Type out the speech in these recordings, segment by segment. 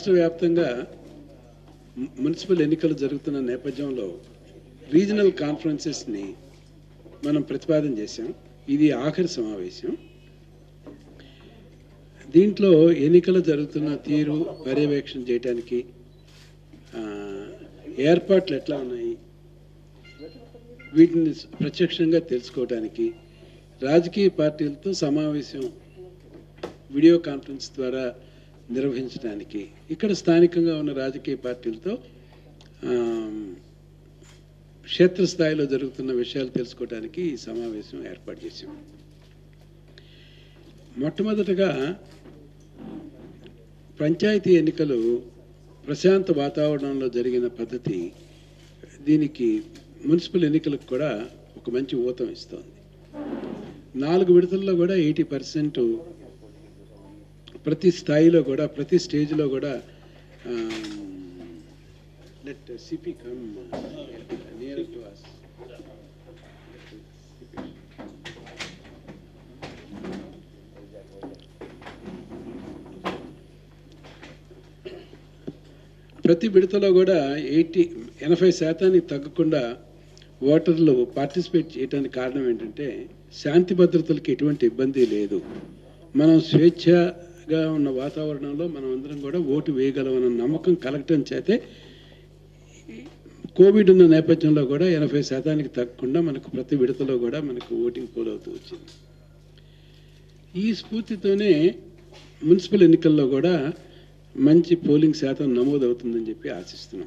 రాష్ట్ర వ్యాప్తంగా ము- మున్సిపల్ ఎన్నికలు జరుగుతున్న నేపథ్యంలో రీజనల్ కాన్ఫరెన్సెస్ని మనం ప్రతిపాదన చేశాం ఇది ఆఖరి సమావేశం దీంట్లో ఎన్నికలు జరుగుతున్న తీరు పర్యవేక్షణ చేయడానికి ఆ, ఏర్పాట్లు ఎట్లా ఉన్నాయి వీటిని ప్రత్యక్షంగా తెలుసుకోవడానికి రాజకీయ పార్టీలతో సమావేశం వీడియో కాన్ఫరెన్స్ ద్వారా నిర్వహించడానికి ఇక్కడ స్థానికంగా ఉన్న రాజకీయ పార్టీలతో ఆ, క్షేత్రస్థాయిలో జరుగుతున్న విషయాలు తెలుసుకోవడానికి ఈ సమావేశం ఏర్పాటు చేశాం మొట్టమొదటగా పంచాయతీ ఎన్నికలు ప్రశాంత వాతావరణంలో జరిగిన పద్ధతి దీనికి మున్సిపల్ ఎన్నికలకు కూడా ఒక మంచి ఊతం ఇస్తోంది నాలుగు విడతల్లో కూడా ఎయిటీ పర్సెంట్ ప్రతి స్థాయిలో కూడా ప్రతి స్టేజ్లో కూడా let CP come near to us ప్రతి విడతలో కూడా ఎయిటీ ఎనభై శాతానికి తగ్గకుండా ఓటర్లు పార్టిసిపేట్ చేయడానికి కారణం ఏంటంటే శాంతి భద్రతలకు ఎటువంటి ఇబ్బంది లేదు మనం స్వేచ్ఛగా ఉన్న వాతావరణంలో మనం అందరం కూడా ఓటు వేయగలమన్న నమ్మకం కలగటం చేతే కోవిడ్ ఉన్న నేపథ్యంలో కూడా ఎనభై శాతానికి తగ్గకుండా మనకు ప్రతి విడతలో కూడా మనకు ఓటింగ్ పోల్ అవుతూ వచ్చింది ఈ స్ఫూర్తితోనే మున్సిపల్ ఎన్నికల్లో కూడా మంచి పోలింగ్ శాతం నమోదవుతుందని చెప్పి ఆశిస్తున్నాం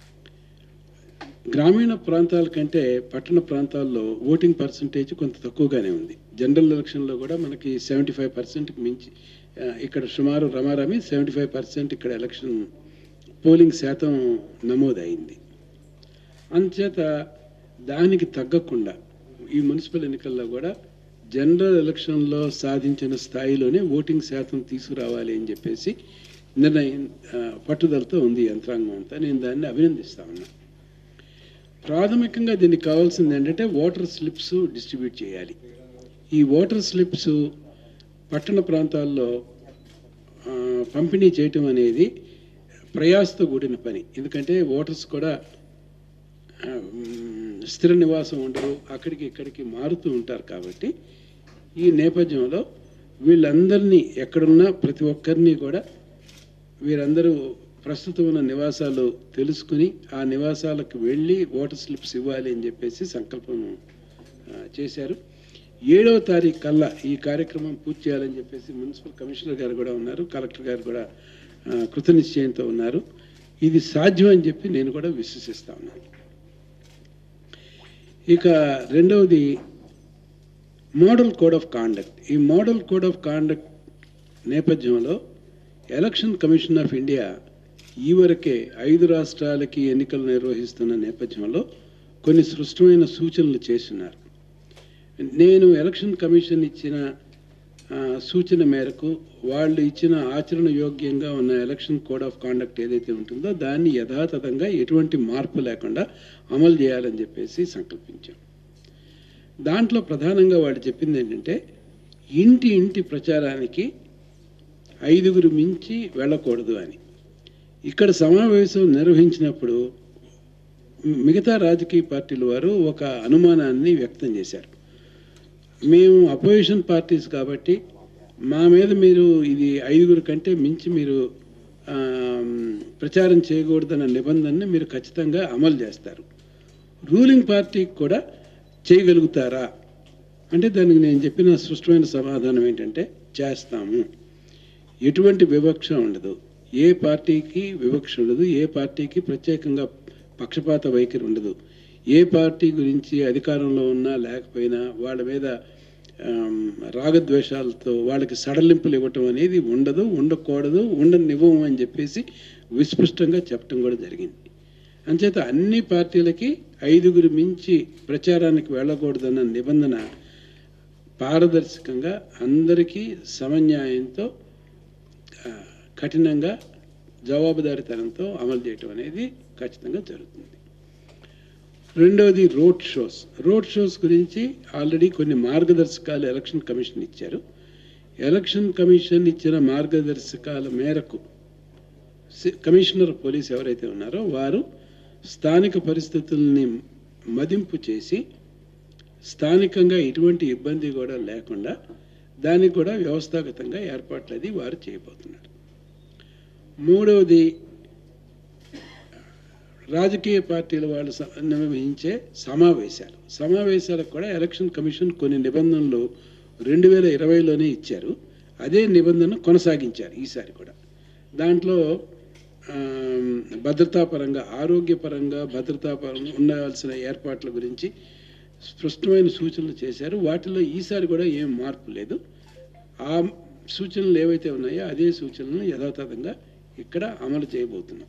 గ్రామీణ ప్రాంతాల కంటే పట్టణ ప్రాంతాల్లో ఓటింగ్ పర్సంటేజ్ కొంత తక్కువగానే ఉంది జనరల్ ఎలక్షన్లో కూడా మనకి సెవెంటీ ఫైవ్ పర్సెంట్కి మించి ఆ, ఇక్కడ సుమారు రమారమి సెవెంటీ ఫైవ్ పర్సెంట్ ఇక్కడ ఎలక్షన్ పోలింగ్ శాతం నమోదైంది అందుచేత దానికి తగ్గకుండా ఈ మున్సిపల్ ఎన్నికల్లో కూడా జనరల్ ఎలక్షన్లో సాధించిన స్థాయిలోనే ఓటింగ్ శాతం తీసుకురావాలి అని చెప్పేసి నిర్ణయం ఆ, పట్టుదలతో ఉంది యంత్రాంగం అంతా నేను దాన్ని అభినందిస్తా ఉన్నా ప్రాథమికంగా దీనికి కావాల్సింది ఏంటంటే ఓటర్ స్లిప్స్ డిస్ట్రిబ్యూట్ చేయాలి ఈ ఓటర్ స్లిప్స్ పట్టణ ప్రాంతాల్లో ఆ, పంపిణీ చేయటం అనేది ప్రయాసతో కూడిన పని ఎందుకంటే ఓటర్స్ కూడా ఆ, మ్, స్థిర నివాసం ఉండరు అక్కడికి ఇక్కడికి మారుతూ ఉంటారు కాబట్టి ఈ నేపథ్యంలో వీళ్ళందరినీ ఎక్కడున్నా ప్రతి ఒక్కరిని కూడా వీరందరూ ప్రస్తుతం ఉన్న నివాసాలు తెలుసుకుని ఆ నివాసాలకు వెళ్ళి ఓటర్ స్లిప్స్ ఇవ్వాలి అని చెప్పేసి సంకల్పం ఆ, చేశారు ఏడవ తారీఖు కల్లా ఈ కార్యక్రమం పూర్తి చేయాలని చెప్పేసి మున్సిపల్ కమిషనర్ గారు కూడా ఉన్నారు కలెక్టర్ గారు కూడా ఆ, కృతనిశ్చయంతో ఉన్నారు ఇది సాధ్యం అని చెప్పి నేను కూడా విశ్వసిస్తా ఉన్నాను ఇక రెండవది మోడల్ కోడ్ ఆఫ్ కాండక్ట్ ఈ మోడల్ కోడ్ ఆఫ్ కాండక్ట్ నేపథ్యంలో ఎలక్షన్ కమిషన్ ఆఫ్ ఇండియా ఈవరకే ఐదు రాష్ట్రాలకి ఎన్నికలు నిర్వహిస్తున్న నేపథ్యంలో కొన్ని సృష్టమైన సూచనలు చేస్తున్నారు నేను ఎలక్షన్ కమిషన్ ఇచ్చిన ఆ, సూచన మేరకు వాళ్ళు ఇచ్చిన ఆచరణ యోగ్యంగా ఉన్న ఎలక్షన్ కోడ్ ఆఫ్ కాండక్ట్ ఏదైతే ఉంటుందో దాన్ని యథాతథంగా ఎటువంటి మార్పు లేకుండా అమలు చేయాలని చెప్పేసి సంకల్పించాం దాంట్లో ప్రధానంగా వాళ్ళు చెప్పింది ఏంటంటే ఇంటి ఇంటి ప్రచారానికి ఐదుగురు మించి వెళ్ళకూడదు అని ఇక్కడ సమావేశం నిర్వహించినప్పుడు మిగతా రాజకీయ పార్టీల వారు ఒక అనుమానాన్ని వ్యక్తం చేశారు మేము అపోజిషన్ పార్టీస్ కాబట్టి మా మీద మీరు ఇది ఐదుగురు కంటే మించి మీరు ఆ, ప్రచారం చేయకూడదన్న నిబంధనని మీరు ఖచ్చితంగా అమలు చేస్తారు రూలింగ్ పార్టీకి కూడా చేయగలుగుతారా అంటే దానికి నేను చెప్పిన స్పష్టమైన సమాధానం ఏంటంటే చేస్తాము ఎటువంటి వివక్ష ఉండదు ఏ పార్టీకి వివక్ష ఉండదు ఏ పార్టీకి ప్రత్యేకంగా పక్షపాత వైఖరి ఉండదు ఏ పార్టీ గురించి అధికారంలో ఉన్నా లేకపోయినా వాళ్ళ మీద ఆమ్, రాగద్వేషాలతో వాళ్ళకి సడలింపులు ఇవ్వటం అనేది ఉండదు ఉండకూడదు ఉండనివ్వము అని చెప్పేసి విస్పష్టంగా చెప్పడం కూడా జరిగింది అంచేత అన్ని పార్టీలకి ఐదుగురు మించి ప్రచారానికి వెళ్ళకూడదన్న నిబంధన పారదర్శకంగా అందరికీ సమన్యాయంతో ఆ, కఠినంగా జవాబుదారీతనంతో అమలు చేయటం అనేది ఖచ్చితంగా జరుగుతుంది రెండవది రోడ్ షోస్ రోడ్ షోస్ గురించి ఆల్రెడీ కొన్ని మార్గదర్శకాలు ఎలక్షన్ కమిషన్ ఇచ్చారు ఎలక్షన్ కమిషన్ ఇచ్చిన మార్గదర్శకాల మేరకు సి- కమిషనర్ పోలీస్ ఎవరైతే ఉన్నారో వారు స్థానిక పరిస్థితుల్ని మదింపు చేసి స్థానికంగా ఎటువంటి ఇబ్బంది కూడా లేకుండా దానికి కూడా వ్యవస్థాగతంగా ఏర్పాట్లు అది వారు చేయబోతున్నారు మూడవది రాజకీయ పార్టీల వాళ్ళు స- నిర్వహించే సమావేశాలు సమావేశాలకు కూడా ఎలక్షన్ కమిషన్ కొన్ని నిబంధనలు రెండు వేల ఇరవైలోనే ఇచ్చారు అదే నిబంధన కొనసాగించారు ఈసారి కూడా దాంట్లో ఆమ్, భద్రతాపరంగా ఆరోగ్యపరంగా భద్రతాపరంగా ఉండాల్సిన ఏర్పాట్ల గురించి స్పష్టమైన సూచనలు చేశారు వాటిలో ఈసారి కూడా ఏం మార్పు లేదు ఆ సూచనలు ఏవైతే ఉన్నాయో అదే సూచనలను యథాతథంగా ఇక్కడ అమలు చేయబోతున్నాం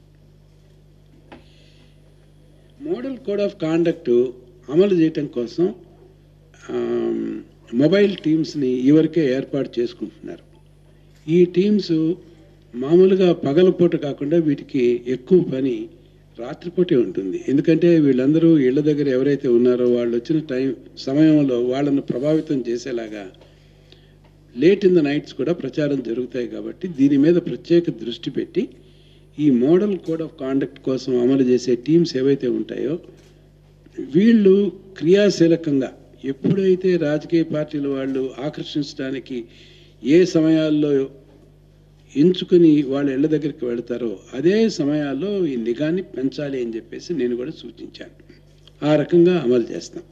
మోడల్ కోడ్ ఆఫ్ కాండక్ట్ అమలు చేయటం కోసం ఆమ్, మొబైల్ టీమ్స్ని ఇవరకే ఏర్పాటు చేసుకుంటున్నారు ఈ టీమ్స్ మామూలుగా పగలపూట కాకుండా వీటికి ఎక్కువ పని రాత్రిపూటే ఉంటుంది ఎందుకంటే వీళ్ళందరూ ఇళ్ళ దగ్గర ఎవరైతే ఉన్నారో వాళ్ళు వచ్చిన టైం సమయంలో వాళ్ళను ప్రభావితం చేసేలాగా లేట్ ఇన్ ద నైట్స్ కూడా ప్రచారం జరుగుతాయి కాబట్టి దీని మీద ప్రత్యేక దృష్టి పెట్టి ఈ మోడల్ కోడ్ ఆఫ్ కాండక్ట్ కోసం అమలు చేసే టీమ్స్ ఏవైతే ఉంటాయో వీళ్ళు క్రియాశీలకంగా ఎప్పుడైతే రాజకీయ పార్టీల వాళ్ళు ఆకర్షించడానికి ఏ సమయాల్లో ఎంచుకుని వాళ్ళ ఇళ్ళ దగ్గరికి వెళ్తారో అదే సమయాల్లో ఈ నిఘాన్ని పెంచాలి అని చెప్పేసి నేను కూడా సూచించాను ఆ రకంగా అమలు చేస్తాం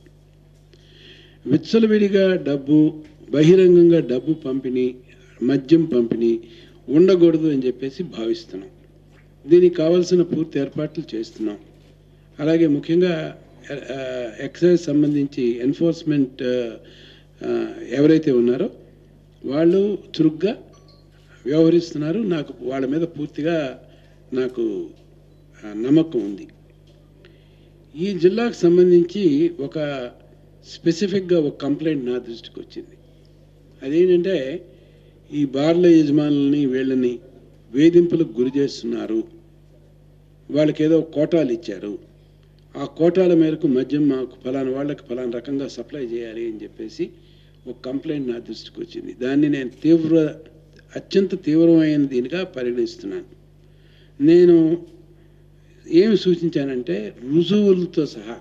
విచ్చలవిడిగా డబ్బు బహిరంగంగా డబ్బు పంపిణీ మద్యం పంపిణీ ఉండకూడదు అని చెప్పేసి భావిస్తున్నాం దీనికి కావాల్సిన పూర్తి ఏర్పాట్లు చేస్తున్నాం అలాగే ముఖ్యంగా ఆ, ఎక్సైజ్ సంబంధించి ఎన్ఫోర్స్మెంట్ ఆ, ఆ, ఎవరైతే ఉన్నారో వాళ్ళు చురుగ్గా వ్యవహరిస్తున్నారు నాకు వాళ్ళ మీద పూర్తిగా నాకు ఆ, నమ్మకం ఉంది ఈ జిల్లాకు సంబంధించి ఒక స్పెసిఫిక్గా ఒక కంప్లైంట్ నా దృష్టికి వచ్చింది అదేంటంటే ఈ బార్ల యజమానులని వీళ్ళని వేధింపులకు గురి చేస్తున్నారు వాళ్ళకి ఏదో కోటాలు ఇచ్చారు ఆ కోటాల మేరకు మద్యం మాకు ఫలానా వాళ్ళకి ఫలానా రకంగా సప్లై చేయాలి అని చెప్పేసి ఒక కంప్లైంట్ నా దృష్టికి వచ్చింది దాన్ని నేను తీవ్ర అత్యంత తీవ్రమైన దీనిగా పరిగణిస్తున్నాను నేను ఏమి సూచించానంటే రుజువులతో సహా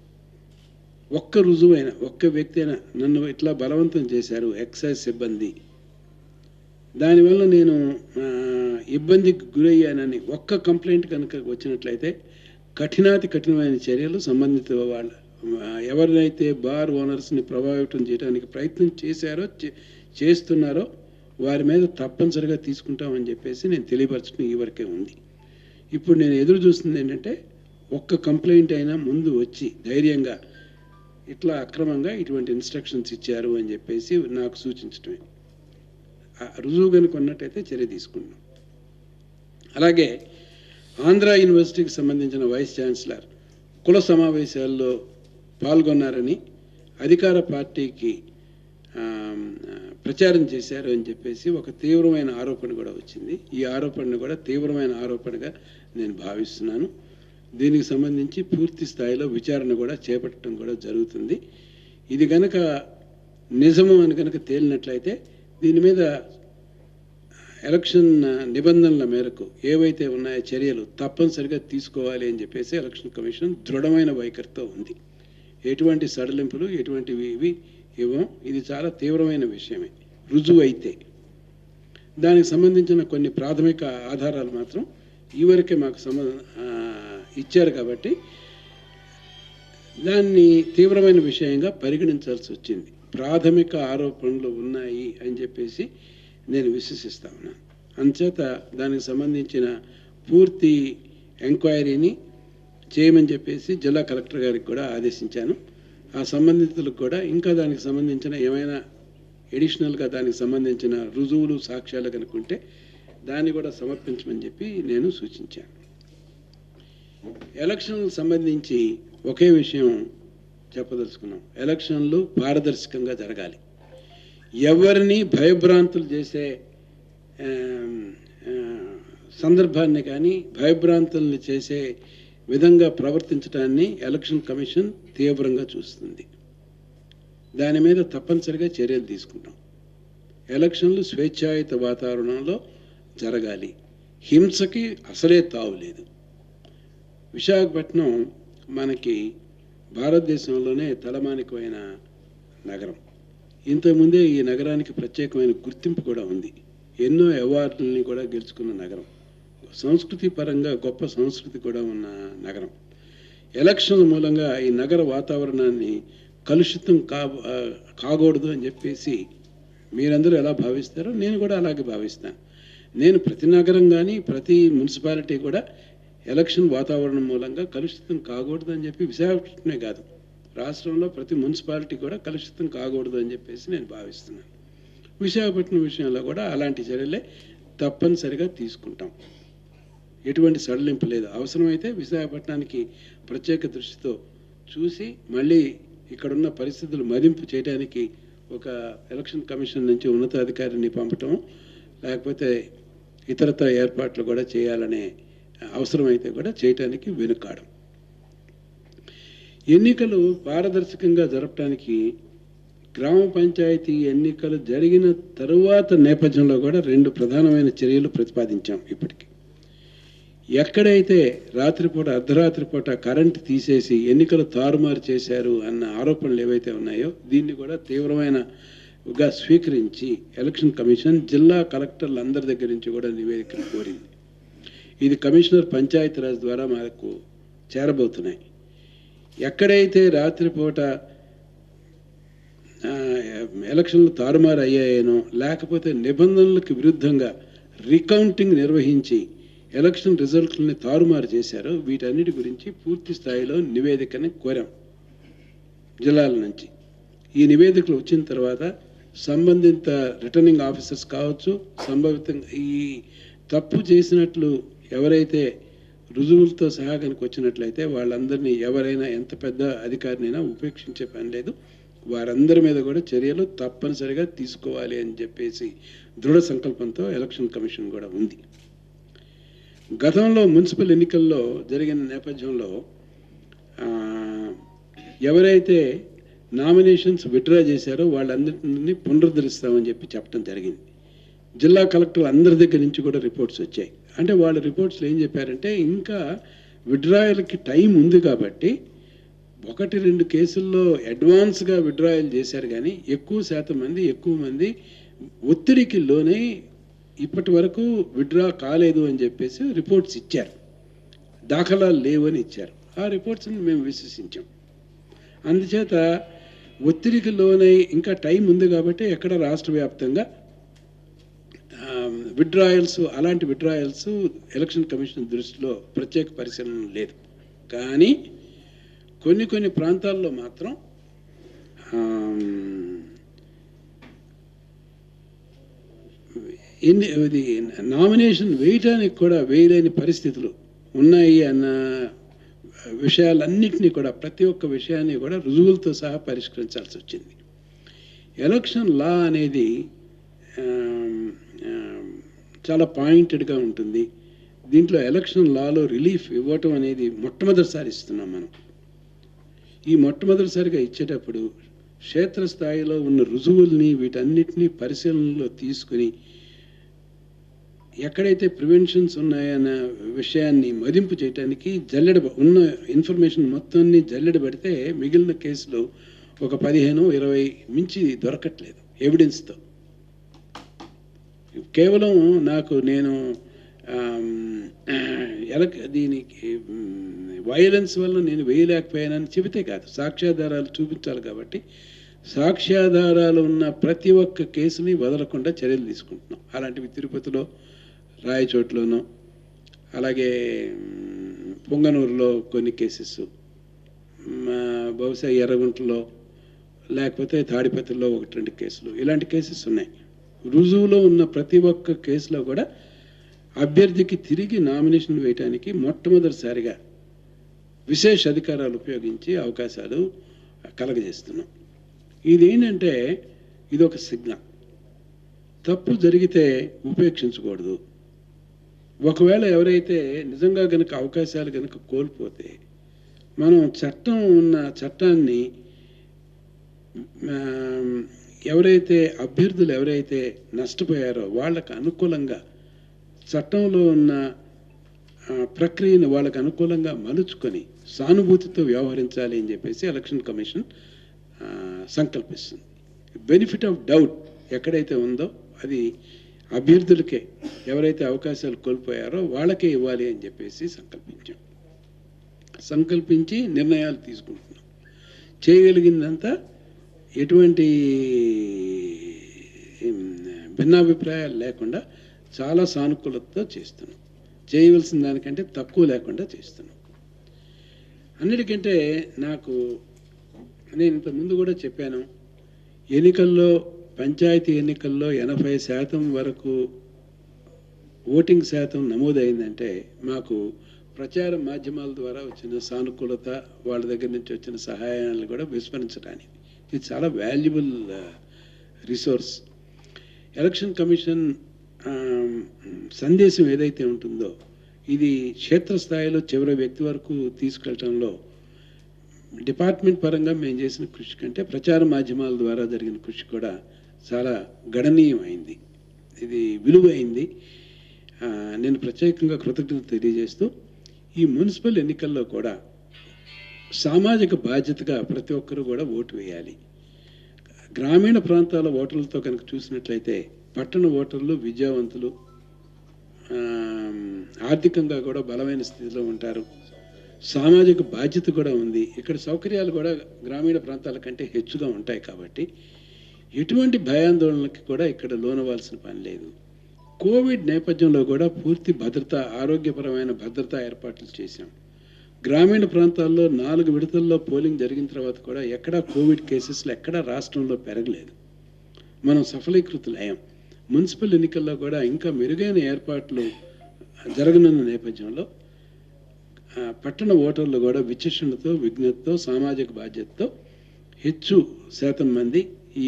ఒక్క రుజువైన ఒక్క వ్యక్తి అయినా నన్ను ఇట్లా బలవంతం చేశారు ఎక్సైజ్ సిబ్బంది దానివల్ల నేను ఆ, ఇబ్బందికి గురయ్యానని ఒక్క కంప్లైంట్ కనుక వచ్చినట్లయితే కఠినాతి కఠినమైన చర్యలు సంబంధిత వాళ్ళ ఆ, ఎవరినైతే బార్ ఓనర్స్ని ప్రభావితం చేయడానికి ప్రయత్నం చేశారో చే- చేస్తున్నారో వారి మీద తప్పనిసరిగా తీసుకుంటామని చెప్పేసి నేను తెలియపరచడం ఈ వరకే ఉంది ఇప్పుడు నేను ఎదురు చూస్తుంది ఏంటంటే ఒక్క కంప్లైంట్ అయినా ముందు వచ్చి ధైర్యంగా ఇట్లా అక్రమంగా ఇటువంటి ఇన్స్ట్రక్షన్స్ ఇచ్చారు అని చెప్పేసి నాకు సూచించడమే ఆ రుజువు కనుక ఉన్నట్టయితే చర్య తీసుకున్నాం అలాగే ఆంధ్ర యూనివర్సిటీకి సంబంధించిన వైస్ ఛాన్సలర్ కుల సమావేశాల్లో పాల్గొన్నారని అధికార పార్టీకి ఆమ్, ప్రచారం చేశారు అని చెప్పేసి ఒక తీవ్రమైన ఆరోపణ కూడా వచ్చింది ఈ ఆరోపణను కూడా తీవ్రమైన ఆరోపణగా నేను భావిస్తున్నాను దీనికి సంబంధించి పూర్తి స్థాయిలో విచారణ కూడా చేపట్టడం కూడా జరుగుతుంది ఇది కనుక నిజము అని కనుక తేలినట్లయితే దీని మీద ఎలక్షన్ నిబంధనల మేరకు ఏవైతే ఉన్నాయో చర్యలు తప్పనిసరిగా తీసుకోవాలి అని చెప్పేసి ఎలక్షన్ కమిషన్ దృఢమైన వైఖరితో ఉంది ఎటువంటి సడలింపులు ఎటువంటివి ఇవి ఇవ్వం ఇది చాలా తీవ్రమైన విషయమే రుజువు అయితే దానికి సంబంధించిన కొన్ని ప్రాథమిక ఆధారాలు మాత్రం ఈవరకే మాకు సంబ ఆ, ఇచ్చారు కాబట్టి దాన్ని తీవ్రమైన విషయంగా పరిగణించాల్సి వచ్చింది ప్రాథమిక ఆరోపణలు ఉన్నాయి అని చెప్పేసి నేను విశ్వసిస్తా ఉన్నాను అంచేత దానికి సంబంధించిన పూర్తి ఎంక్వైరీని చేయమని చెప్పేసి జిల్లా కలెక్టర్ గారికి కూడా ఆదేశించాను ఆ సంబంధితులకు కూడా ఇంకా దానికి సంబంధించిన ఏమైనా ఎడిషనల్గా దానికి సంబంధించిన రుజువులు సాక్ష్యాలు కనుక్కుంటే దాన్ని కూడా సమర్పించమని చెప్పి నేను సూచించాను ఎలక్షన్లకు సంబంధించి ఒకే విషయం చెప్పదలుచుకున్నాం ఎలక్షన్లు పారదర్శకంగా జరగాలి ఎవరిని భయభ్రాంతులు చేసే ఆమ్, ఆ, సందర్భాన్ని కానీ భయభ్రాంతుల్ని చేసే విధంగా ప్రవర్తించడాన్ని ఎలక్షన్ కమిషన్ తీవ్రంగా చూస్తుంది దాని మీద తప్పనిసరిగా చర్యలు తీసుకుంటాం ఎలక్షన్లు స్వేచ్ఛాయుత వాతావరణంలో జరగాలి హింసకి అసలే తావు లేదు విశాఖపట్నం మనకి భారతదేశంలోనే తలమానికమైన నగరం ఇంతకుముందే ఈ నగరానికి ప్రత్యేకమైన గుర్తింపు కూడా ఉంది ఎన్నో అవార్డులని కూడా గెలుచుకున్న నగరం సంస్కృతి పరంగా గొప్ప సంస్కృతి కూడా ఉన్న నగరం ఎలక్షన్ మూలంగా ఈ నగర వాతావరణాన్ని కలుషితం కా ఆ, కాకూడదు అని చెప్పేసి మీరందరూ ఎలా భావిస్తారో నేను కూడా అలాగే భావిస్తాను నేను ప్రతి నగరం కానీ ప్రతి మున్సిపాలిటీ కూడా ఎలక్షన్ వాతావరణం మూలంగా కలుషితం కాకూడదు అని చెప్పి విశాఖపట్నమే కాదు రాష్ట్రంలో ప్రతి మున్సిపాలిటీ కూడా కలుషితం కాకూడదు అని చెప్పేసి నేను భావిస్తున్నాను విశాఖపట్నం విషయంలో కూడా అలాంటి చర్యలే తప్పనిసరిగా తీసుకుంటాం ఎటువంటి సడలింపు లేదు అవసరమైతే విశాఖపట్నానికి ప్రత్యేక దృష్టితో చూసి మళ్ళీ ఇక్కడున్న పరిస్థితులు మదింపు చేయడానికి ఒక ఎలక్షన్ కమిషన్ నుంచి ఉన్నతాధికారిని పంపటం లేకపోతే ఇతరత్ర ఏర్పాట్లు కూడా చేయాలనే అవసరమైతే కూడా చేయటానికి వెనుకాడం ఎన్నికలు పారదర్శకంగా జరపడానికి గ్రామ పంచాయతీ ఎన్నికలు జరిగిన తరువాత నేపథ్యంలో కూడా రెండు ప్రధానమైన చర్యలు ప్రతిపాదించాం ఇప్పటికి ఎక్కడైతే రాత్రిపూట అర్ధరాత్రి పూట కరెంట్ తీసేసి ఎన్నికలు తారుమారు చేశారు అన్న ఆరోపణలు ఏవైతే ఉన్నాయో దీన్ని కూడా తీవ్రమైనగా స్వీకరించి ఎలక్షన్ కమిషన్ జిల్లా కలెక్టర్లు అందరి దగ్గర నుంచి కూడా నివేదికలు కోరింది ఇది కమిషనర్ పంచాయతీరాజ్ ద్వారా మనకు చేరబోతున్నాయి ఎక్కడైతే రాత్రిపూట ఆ, ఎలక్షన్లు తారుమారు అయ్యాయేనో లేకపోతే నిబంధనలకు విరుద్ధంగా రికౌంటింగ్ నిర్వహించి ఎలక్షన్ రిజల్ట్లని తారుమారు చేశారో వీటన్నిటి గురించి పూర్తి స్థాయిలో నివేదికని కోరాం జిల్లాల నుంచి ఈ నివేదికలు వచ్చిన తర్వాత సంబంధిత రిటర్నింగ్ ఆఫీసర్స్ కావచ్చు సంభవితంగా ఈ తప్పు చేసినట్లు ఎవరైతే రుజువులతో సహా కనుక వచ్చినట్లయితే వాళ్ళందరినీ ఎవరైనా ఎంత పెద్ద అధికారినైనా ఉపేక్షించే పని లేదు వారందరి మీద కూడా చర్యలు తప్పనిసరిగా తీసుకోవాలి అని చెప్పేసి దృఢ సంకల్పంతో ఎలక్షన్ కమిషన్ కూడా ఉంది గతంలో మున్సిపల్ ఎన్నికల్లో జరిగిన నేపథ్యంలో ఆ, ఎవరైతే నామినేషన్స్ విత్డ్రా చేశారో వాళ్ళందరినీ పునరుద్ధరిస్తామని చెప్పి చెప్పడం జరిగింది జిల్లా కలెక్టర్ అందరి దగ్గర నుంచి కూడా రిపోర్ట్స్ వచ్చాయి అంటే వాళ్ళ రిపోర్ట్స్లో ఏం చెప్పారంటే ఇంకా విడ్రాయల్కి టైం ఉంది కాబట్టి ఒకటి రెండు కేసుల్లో అడ్వాన్స్గా విడ్రాయల్ చేశారు కానీ ఎక్కువ శాతం మంది ఎక్కువ మంది ఒత్తిడికి లోనై ఇప్పటి వరకు విడ్రా కాలేదు అని చెప్పేసి రిపోర్ట్స్ ఇచ్చారు దాఖలాలు లేవు అని ఇచ్చారు ఆ రిపోర్ట్స్ని మేము విశ్వసించాం అందుచేత ఒత్తిడికి లోనై ఇంకా టైం ఉంది కాబట్టి ఎక్కడ రాష్ట్ర వ్యాప్తంగా విడ్రాయల్స్ అలాంటి విడ్రాయల్స్ ఎలక్షన్ కమిషన్ దృష్టిలో ప్రత్యేక పరిశీలన లేదు కానీ కొన్ని కొన్ని ప్రాంతాల్లో మాత్రం ఆమ్, ఎన్ని ఇది నామినేషన్ వేయటానికి కూడా వేయలేని పరిస్థితులు ఉన్నాయి అన్న విషయాలన్నింటినీ కూడా ప్రతి ఒక్క విషయాన్ని కూడా రుజువులతో సహా పరిష్కరించాల్సి వచ్చింది ఎలక్షన్ లా అనేది ఆమ్, ఆమ్, చాలా పాయింటెడ్గా ఉంటుంది దీంట్లో ఎలక్షన్ లాలో రిలీఫ్ ఇవ్వటం అనేది మొట్టమొదటిసారి ఇస్తున్నాం మనం ఈ మొట్టమొదటిసారిగా ఇచ్చేటప్పుడు క్షేత్రస్థాయిలో ఉన్న రుజువుల్ని వీటన్నిటినీ పరిశీలనలో తీసుకుని ఎక్కడైతే ప్రివెన్షన్స్ ఉన్నాయన్న విషయాన్ని మదింపు చేయడానికి జల్లెడ ఉన్న ఇన్ఫర్మేషన్ మొత్తాన్ని జల్లెడ పెడితే మిగిలిన కేసులు ఒక పదిహేను ఇరవై మించి దొరకట్లేదు ఎవిడెన్స్తో కేవలం నాకు నేను ఎలా దీనికి వైలెన్స్ వల్ల నేను వేయలేకపోయానని చెబితే కాదు సాక్ష్యాధారాలు చూపించాలి కాబట్టి సాక్ష్యాధారాలు ఉన్న ప్రతి ఒక్క కేసుని వదలకుండా చర్యలు తీసుకుంటున్నాం అలాంటివి తిరుపతిలో రాయచోట్లోనూ అలాగే మ్, పొంగనూరులో కొన్ని కేసెస్ బహుశా ఎర్రగుంటలో లేకపోతే తాడిపత్రిలో ఒకటి రెండు కేసులు ఇలాంటి కేసెస్ ఉన్నాయి రుజువులో ఉన్న ప్రతి ఒక్క కేసులో కూడా అభ్యర్థికి తిరిగి నామినేషన్ వేయడానికి మొట్టమొదటిసారిగా విశేష అధికారాలు ఉపయోగించి అవకాశాలు కలగజేస్తున్నాం ఇదేంటంటే ఇది ఒక సిగ్నల్ తప్పు జరిగితే ఉపేక్షించకూడదు ఒకవేళ ఎవరైతే నిజంగా గనుక అవకాశాలు గనుక కోల్పోతే మనం చట్టం ఉన్న చట్టాన్ని ఆ, ఎవరైతే అభ్యర్థులు ఎవరైతే నష్టపోయారో వాళ్ళకు అనుకూలంగా చట్టంలో ఉన్న ఆ, ప్రక్రియను వాళ్ళకు అనుకూలంగా మలుచుకొని సానుభూతితో వ్యవహరించాలి అని చెప్పేసి ఎలక్షన్ కమిషన్ ఆ, సంకల్పిస్తుంది బెనిఫిట్ ఆఫ్ డౌట్ ఎక్కడైతే ఉందో అది అభ్యర్థులకే ఎవరైతే అవకాశాలు కోల్పోయారో వాళ్ళకే ఇవ్వాలి అని చెప్పేసి సంకల్పించాం సంకల్పించి నిర్ణయాలు తీసుకుంటున్నాం చేయగలిగిందంతా ఎటువంటి ఏం, భిన్నాభిప్రాయాలు లేకుండా చాలా సానుకూలతతో చేస్తున్నాం చేయవలసిన దానికంటే తక్కువ లేకుండా చేస్తున్నాం అన్నిటికంటే నాకు నేను ఇంత ముందు కూడా చెప్పాను ఎన్నికల్లో పంచాయతీ ఎన్నికల్లో ఎనభై శాతం వరకు ఓటింగ్ శాతం నమోదైందంటే మాకు ప్రచార మాధ్యమాల ద్వారా వచ్చిన సానుకూలత వాళ్ళ దగ్గర నుంచి వచ్చిన సహాయాలను కూడా విస్మరించడానికి ఇది చాలా వాల్యుబుల్ రిసోర్స్ ఎలక్షన్ కమిషన్ ఆ, సందేశం ఏదైతే ఉంటుందో ఇది క్షేత్రస్థాయిలో చివరి వ్యక్తి వరకు తీసుకెళ్ళటంలో డిపార్ట్మెంట్ పరంగా మేము చేసిన కృషి కంటే ప్రచార మాధ్యమాల ద్వారా జరిగిన కృషి కూడా చాలా గణనీయమైంది ఇది విలువైంది ఆ, నేను ప్రత్యేకంగా కృతజ్ఞత తెలియజేస్తూ ఈ మున్సిపల్ ఎన్నికల్లో కూడా సామాజిక బాధ్యతగా ప్రతి ఒక్కరూ కూడా ఓటు వేయాలి గ్రామీణ ప్రాంతాల ఓటర్లతో కనుక చూసినట్లయితే పట్టణ ఓటర్లు విద్యావంతులు ఆ, ఆర్థికంగా కూడా బలమైన స్థితిలో ఉంటారు సామాజిక బాధ్యత కూడా ఉంది ఇక్కడ సౌకర్యాలు కూడా గ్రామీణ ప్రాంతాల కంటే హెచ్చుగా ఉంటాయి కాబట్టి ఎటువంటి భయాందోళనకి కూడా ఇక్కడ లోనవలసిన పని లేదు కోవిడ్ నేపథ్యంలో కూడా పూర్తి భద్రత ఆరోగ్యపరమైన భద్రతా ఏర్పాట్లు చేశాం గ్రామీణ ప్రాంతాల్లో నాలుగు విడతల్లో పోలింగ్ జరిగిన తర్వాత కూడా ఎక్కడా కోవిడ్ కేసెస్లు ఎక్కడా రాష్ట్రంలో పెరగలేదు మనం సఫలీకృతులయ్యాం మున్సిపల్ ఎన్నికల్లో కూడా ఇంకా మెరుగైన ఏర్పాట్లు జరగనున్న నేపథ్యంలో ఆ, పట్టణ ఓటర్లు కూడా విచక్షణతో విజ్ఞతతో సామాజిక బాధ్యతతో హెచ్చు శాతం మంది ఈ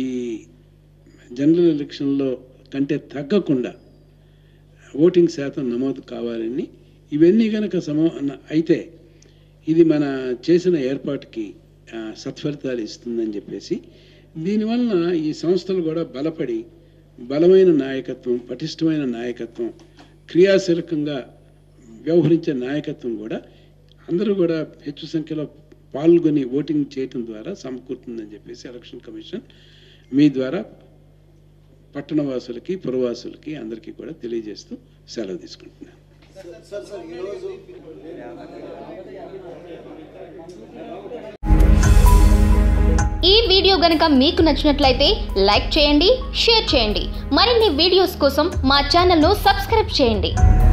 జనరల్ ఎలక్షన్లో కంటే తగ్గకుండా ఓటింగ్ శాతం నమోదు కావాలని ఇవన్నీ కనుక సమా అయితే ఇది మన చేసిన ఏర్పాటుకి ఆ, సత్ఫలితాలు ఇస్తుందని చెప్పేసి దీనివలన ఈ సంస్థలు కూడా బలపడి బలమైన నాయకత్వం పటిష్టమైన నాయకత్వం క్రియాశీలకంగా వ్యవహరించే నాయకత్వం కూడా అందరూ కూడా హెచ్చు సంఖ్యలో పాల్గొని ఓటింగ్ చేయటం ద్వారా సమకూరుతుందని చెప్పేసి ఎలక్షన్ కమిషన్ మీ ద్వారా పట్టణవాసులకి పురవాసులకి అందరికీ కూడా తెలియజేస్తూ సెలవు తీసుకుంటున్నాను సార్ సార్ ఈరోజు ఈ వీడియో గనుక మీకు నచ్చినట్లయితే లైక్ చేయండి షేర్ చేయండి మరిన్ని వీడియోస్ కోసం మా ఛానల్ను సబ్స్క్రైబ్ చేయండి